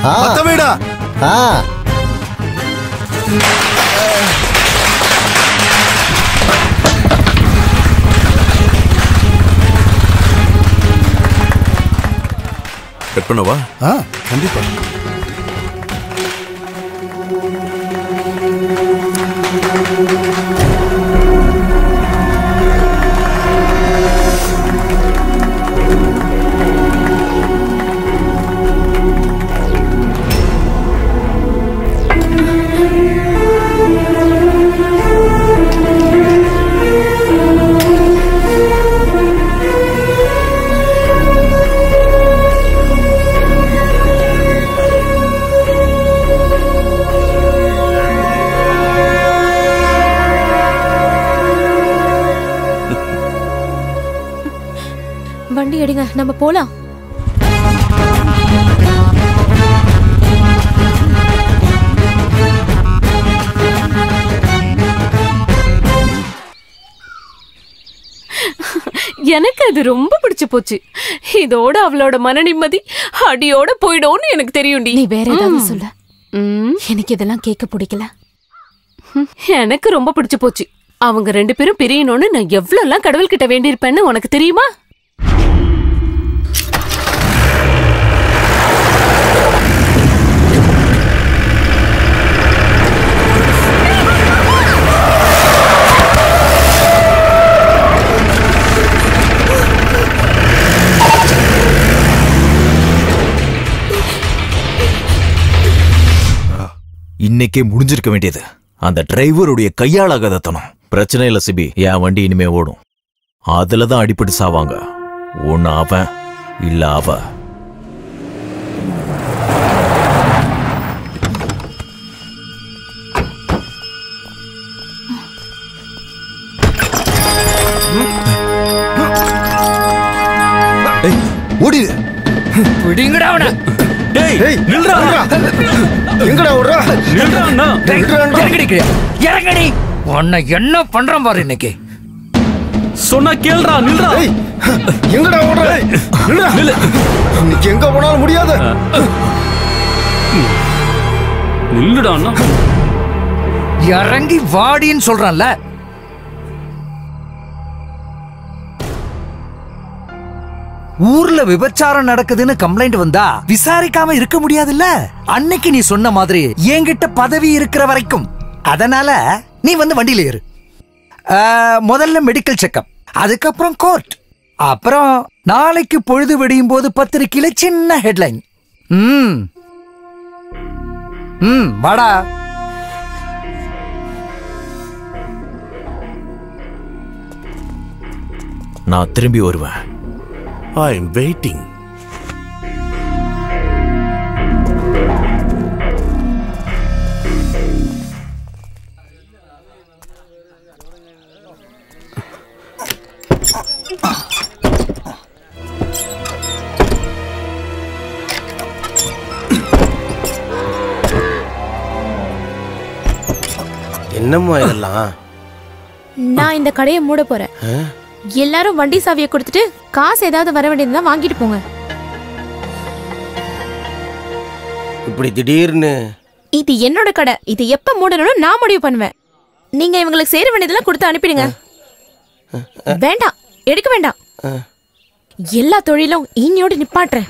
ஆ. பத்த வீடா ஆ கட் பண்ணவா ஆ கண்டிப்பா வண்டி எடுங்க நம்ம போலாம் எனக்கு அது ரொம்ப பிடிச்சு போச்சு இதோட அவளோட மன நிம்மதி அடியோட போயிடும்னு எனக்கு தெரியும்டி நீ வேற ஏதாவது சொல்ல ம், எனக்கு இதெல்லாம் கேட்க பிடிக்கல எனக்கு ரொம்ப பிடிச்சு போச்சு அவங்க ரெண்டு பேரும் பிரியணும்னு நான் எவ்வளவு எல்லாம் கடவுள் கிட்ட வேண்டியிருப்பேன்னு உனக்கு தெரியுமா இன்னைக்கே முடிஞ்சிருக்க வேண்டியது அந்த டிரைவருடைய கையாளாகாதத்தனம் பிரச்சனை இல்ல சிபி என் வண்டி இனிமே ஓடும் அதுல தான் அடிபட்டு சாவாங்க ஒன்னு அவன் இல்ல அவ ஓடிடு விடுங்கடா அவனை டேய் ஏய், நில்றா எங்கடா ஓடுறா நில்றான்னா நில்றான்டா. இறங்கடி கீழே. இறங்கடி உன்னை என்ன பண்றான் பாரு இன்னைக்கு சொன்னா கேளுடா நில்றா ஏய், எங்கடா ஓடுற நில்லுடா. இன்னைக்கு எங்க போனாலும் முடியாது நில்லுடான்னா இறங்கி வாடின்னு சொல்றான்ல ஊர்ல விபச்சாரம் நடக்குதுன்னு கம்ப்ளைண்ட் வந்தா விசாரிக்காம இருக்க முடியாதுல்ல அன்னைக்கு நீ சொன்ன மாதிரி என்கிட்ட பதவி இருக்கிற வரைக்கும் அதனால நீ வந்து வண்டியில ஏறு ஆ, முதல்ல மெடிக்கல் செக்கப் அதுக்கப்புறம் கோர்ட் அப்புறம் நாளைக்கு பொழுது விடியும் போது பத்திரிக்கையில சின்ன ஹெட்லைன் ம் ம் வாடா நான் திரும்பி வருவேன் ஐ எம் வெயிட்டிங் என்னம்மா இதெல்லாம் நான் இந்த கடையை மூட போறேன் எல்லாரும் வண்டி சாவியை கொடுத்துட்டு காசு ஏதாவது வர வேண்டியதுதான் வாங்கிட்டு போங்க இப்படி திடீர்னு இது என்னோட கடை இது எப்ப மூடணும்னு நான் முடிவு பண்ணுவேன் நீங்க இவங்களுக்கு சேர வேண்டியதெல்லாம் கொடுத்து அனுப்பிடுங்க வேண்டாம் எடுக்க வேண்டாம் எல்லா தொழிலும் இன்னியோடு நிப்பாட்டுறேன்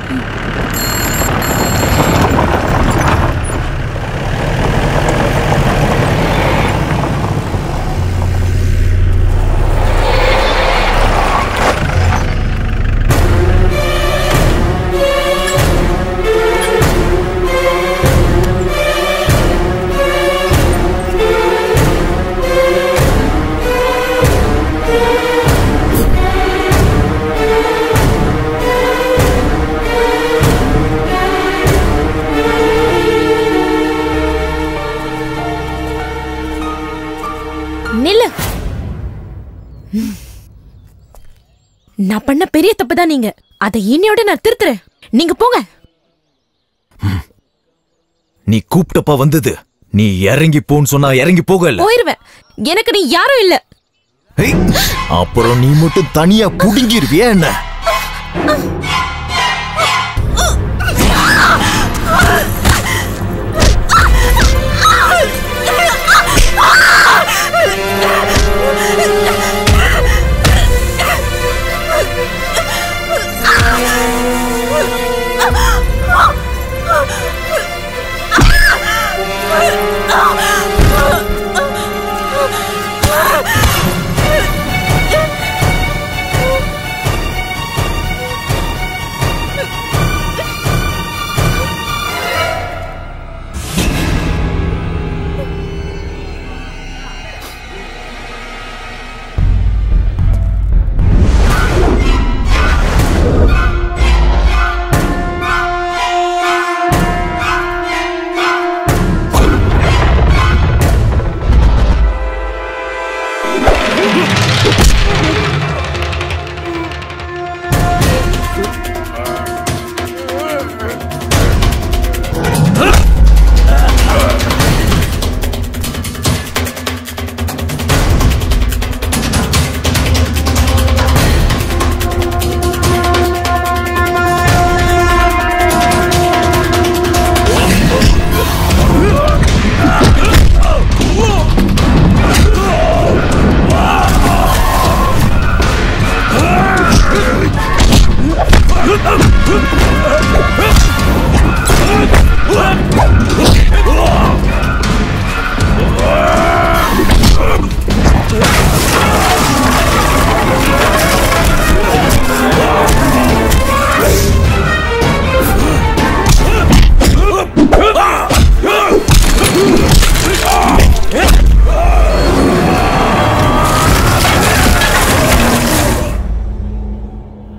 நில்லு ம். நான் பண்ண பெரிய தப்பு தான் நீங்க அதை இன்னையோட நான் திருத்துறேன் நீங்க போங்க நீ கூப்பிட்டப்ப வந்தது நீ இறங்கி போன்னு சொன்னா இறங்கி போகல போயிருவேன் எனக்கு நீ யாரும் இல்ல அப்புறம் நீ மட்டும் தனியா புடுங்கிருவியா என்ன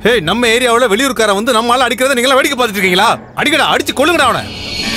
ஏய் நம்ம ஏரியாவுல வெளியூர்காரன் வந்து நம்ம ஆள அடிக்கிறத நீங்க வேடிக்கை பார்த்துட்டு இருக்கீங்களா அடிக்கடா அடிச்சு கொள்ளுங்கடா அவனை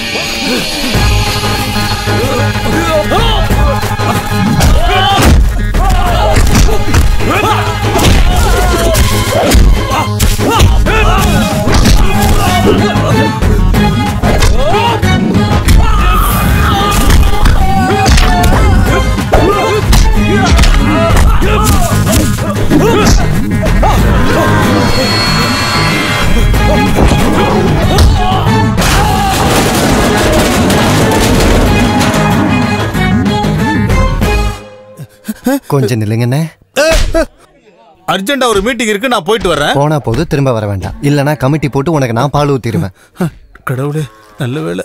கொஞ்சம் நில்லுங்கண்ணே அர்ஜென்டா ஒரு மீட்டிங் இருக்கு நான் போயிட்டு வரேன் போனா போது திரும்ப வர வேண்டாம் இல்லனா கமிட்டி போட்டு உனக்கு நான் பால் ஊத்திடுவேன் கடவுளே நல்ல வேலை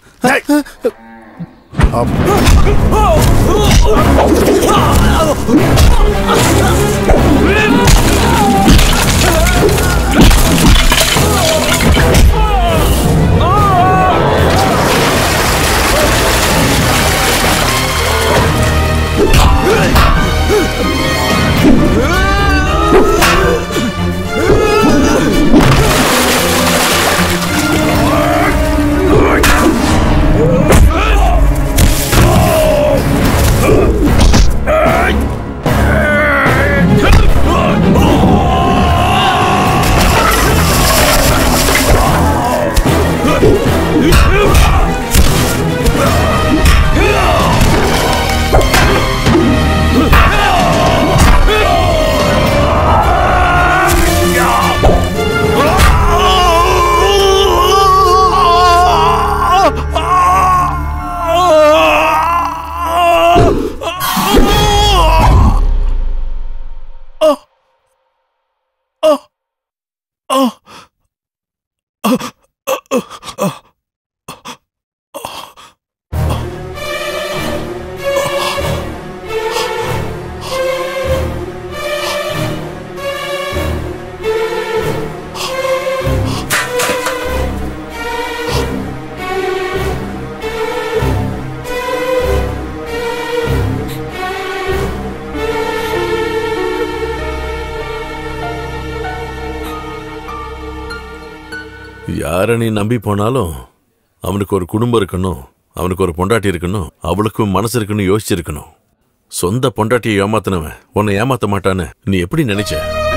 யாரை நீ நம்பி போனாலும் அவனுக்கு ஒரு குடும்பம் இருக்கணும் அவனுக்கு ஒரு பொண்டாட்டி இருக்கணும் அவளுக்கும் மனசு இருக்குன்னு யோசிச்சிருக்கணும் சொந்த பொண்டாட்டியை ஏமாத்தினவன் உன்னை ஏமாத்த மாட்டான்னு நீ எப்படி நினைச்ச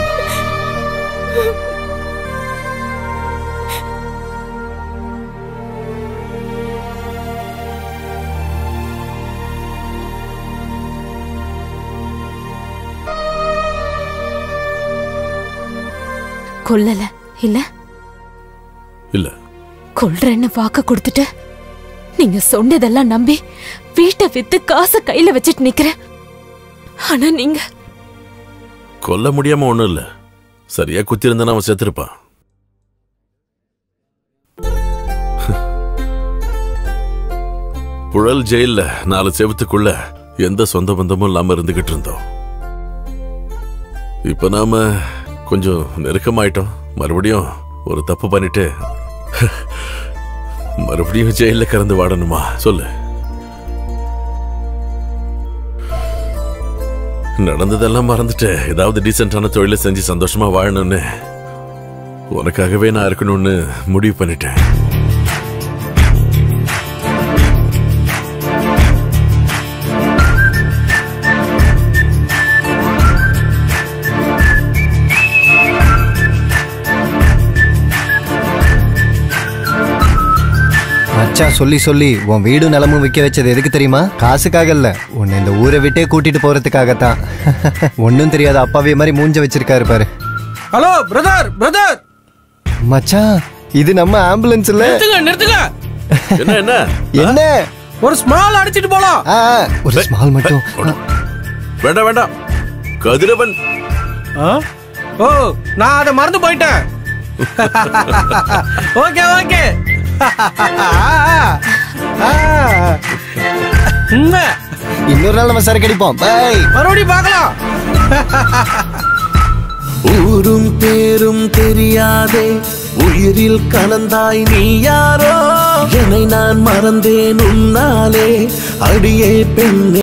கொல்லல இல்ல இல்ல கொல்றேன்னு வாக்கு கொடுத்துட்டு நீங்க சொன்னதெல்லாம் நம்பி வீட்டை வித்து காசை கையில வச்சுட்டு நிக்கிறேன் ஆனா நீங்க கொல்ல முடியாம ஒண்ணும் இல்ல சரியா குத்தி இருந்தா அவன் செத்துருப்பான் புழல் ஜெயில்ல நாலு செவத்துக்குள்ள எந்த சொந்த பந்தமும் இல்லாம இருந்துகிட்டு இருந்தோம் இப்ப நாம கொஞ்சம் நெருக்கமாயிட்டோம் மறுபடியும் ஒரு தப்பு பண்ணிட்டு மறுபடியும் ஜெயில கறந்து வாடணுமா சொல்லு நடந்ததெல்லாம் மறந்துட்டு ஏதாவது டீசென்டான தொழிலை செஞ்சு சந்தோஷமா வாழணும்னு உனக்காகவே நான் இருக்கணும்னு முடிவு பண்ணிட்டேன் மச்சான் சொல்லி சொல்லி உன் வீடு நிலமும் விற்க வச்சது எதுக்கு தெரியுமா காசுக்காக இல்ல உன்னை இந்த ஊரை விட்டே கூட்டிட்டு போறதுக்காகத்தான் ஒன்னும் தெரியாத அப்பாவே மாதிரி மூஞ்ச வச்சிருக்காரு பாரு ஹலோ பிரதர் பிரதர் மச்சான் இது நம்ம ஆம்புலன்ஸ் இல்ல நிறுத்துங்க நிறுத்துங்க என்ன என்ன என்ன ஒரு ஸ்மால் அடிச்சிட்டு போலாம் ஆ, ஒரு ஸ்மால் மட்டும் வேண்டாம் வேண்டாம் கதிரவன் ஓ நான் அதை மறந்து போயிட்டேன் ஓகே ஓகே உண்மை இன்னொரு நாள் நம்ம சரக்கு அடிப்போம் பை மறுபடியும் பார்க்கலாம் ஊரும் பேரும் தெரியாதே உயிரில் கலந்தாய் நீ யாரோ என்னை நான் மறந்தேன் உன்னாலே அடியே பெண்ணே